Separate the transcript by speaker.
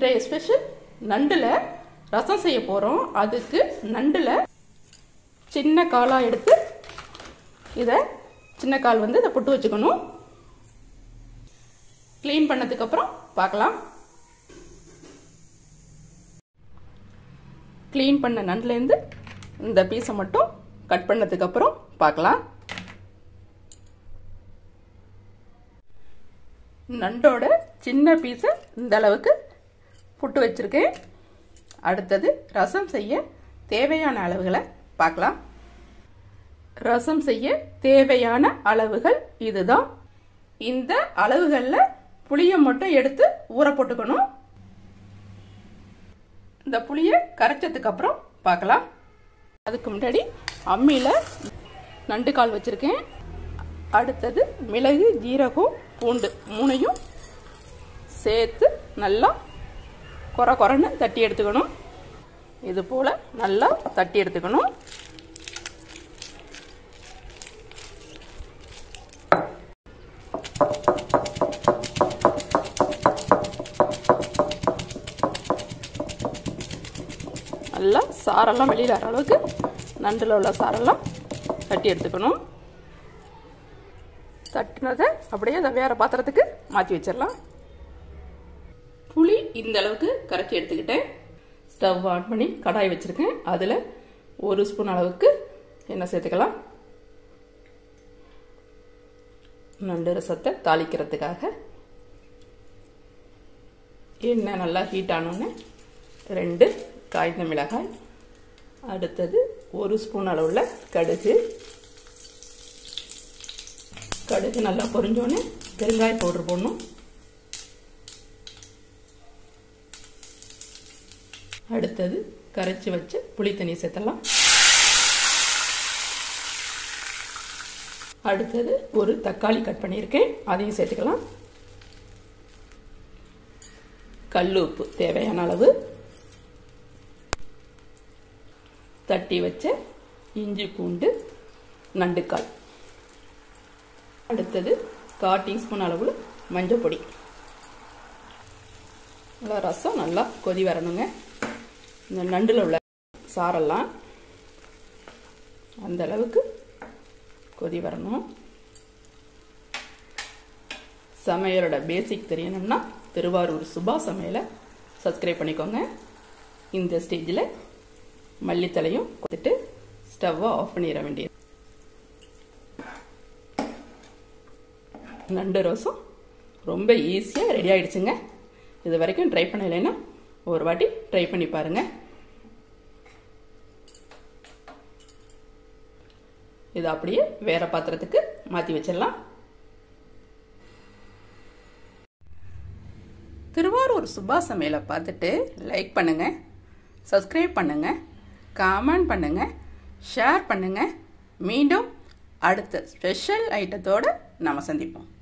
Speaker 1: இன்றைய ஸ்பெஷல் நண்டில் ரசம் செய்ய போகிறோம் அதுக்கு நண்டில் சின்ன காலாக எடுத்து இதை சின்ன கால் வந்து இதை புட்டு வச்சுக்கணும் க்ளீன் பண்ணதுக்கப்புறம் பார்க்கலாம் க்ளீன் பண்ண நண்டுலேருந்து இந்த பீஸை மட்டும் கட் பண்ணதுக்கப்புறம் பார்க்கலாம் நண்டோட சின்ன பீஸை இந்த அளவுக்கு புட்டு வச்சுருக்கேன் அடுத்தது ரசம் செய்ய தேவையான அளவுகளை பார்க்கலாம் ரசம் செய்ய தேவையான அளவுகள் இதுதான் இந்த அளவுகளில் புளியை மட்டும் எடுத்து ஊற போட்டுக்கணும் இந்த புளியை கரைச்சதுக்கு அப்புறம் பார்க்கலாம் அதுக்கு முன்னாடி அம்மியில் நண்டு கால் வச்சுருக்கேன் அடுத்தது மிளகு ஜீரகம் பூண்டு மூணையும் சேர்த்து நல்லா குறை குறைன்னு தட்டி எடுத்துக்கணும் இது போல் நல்லா தட்டி எடுத்துக்கணும் நல்லா சாரெல்லாம் வெளியில் வர அளவுக்கு நண்டில் உள்ள சாரெல்லாம் தட்டி எடுத்துக்கணும் தட்டினதை அப்படியே அதை வேறு பாத்திரத்துக்கு மாற்றி வச்சிடலாம் புளி இந்த அளவுக்கு கரைச்சி எடுத்துக்கிட்டேன் ஸ்டவ் ஆன் பண்ணி கடாய் வச்சுருக்கேன் அதில் ஒரு ஸ்பூன் அளவுக்கு எண்ணெய் சேர்த்துக்கலாம் நண்டு ரசத்தை தாளிக்கிறதுக்காக எண்ணெய் நல்லா ஹீட் ஆனோடனே ரெண்டு காய்ந்த மிளகாய் அடுத்தது ஒரு ஸ்பூன் அளவுள்ள கடுகு கடுகு நல்லா பொரிஞ்சோடனே பெருங்காய பவுடர் போடணும் அடுத்தது கரைச்சி வச்சு புளி தண்ணி சேர்த்தலாம் அடுத்தது ஒரு தக்காளி கட் பண்ணியிருக்கேன் அதையும் சேர்த்துக்கலாம் கல் உப்பு தேவையான அளவு தட்டி வச்ச இஞ்சி பூண்டு நண்டுக்கால் அடுத்தது கால் டீஸ்பூன் அளவில் மஞ்சள் பொடி நல்லா ரசம் நல்லா கொதி வரணுங்க இந்த நண்டில் உள்ள சாரெல்லாம் அந்த அளவுக்கு கொதி வரணும் சமையலோட பேசிக் தெரியணும்னா திருவாரூர் சுபா சமையலை சப்ஸ்கிரைப் பண்ணிக்கோங்க இந்த ஸ்டேஜில் மல்லித்தலையும் கொடுத்துட்டு ஸ்டவ்வை ஆஃப் பண்ணிட வேண்டியது நண்டு ரோசம் ரொம்ப ஈஸியாக ரெடி ஆகிடுச்சுங்க இது வரைக்கும் ட்ரை பண்ணலைன்னா ஒரு வாட்டி ட்ரை பண்ணி பாருங்க இது அப்படியே வேற பாத்திரத்துக்கு மாற்றி வச்சிடலாம் திருவாரூர் சுபா சமையலை பார்த்துட்டு லைக் பண்ணுங்க சப்ஸ்கிரைப் பண்ணுங்க கமெண்ட் பண்ணுங்க ஷேர் பண்ணுங்க மீண்டும் அடுத்த ஸ்பெஷல் ஐட்டத்தோடு நம்ம சந்திப்போம்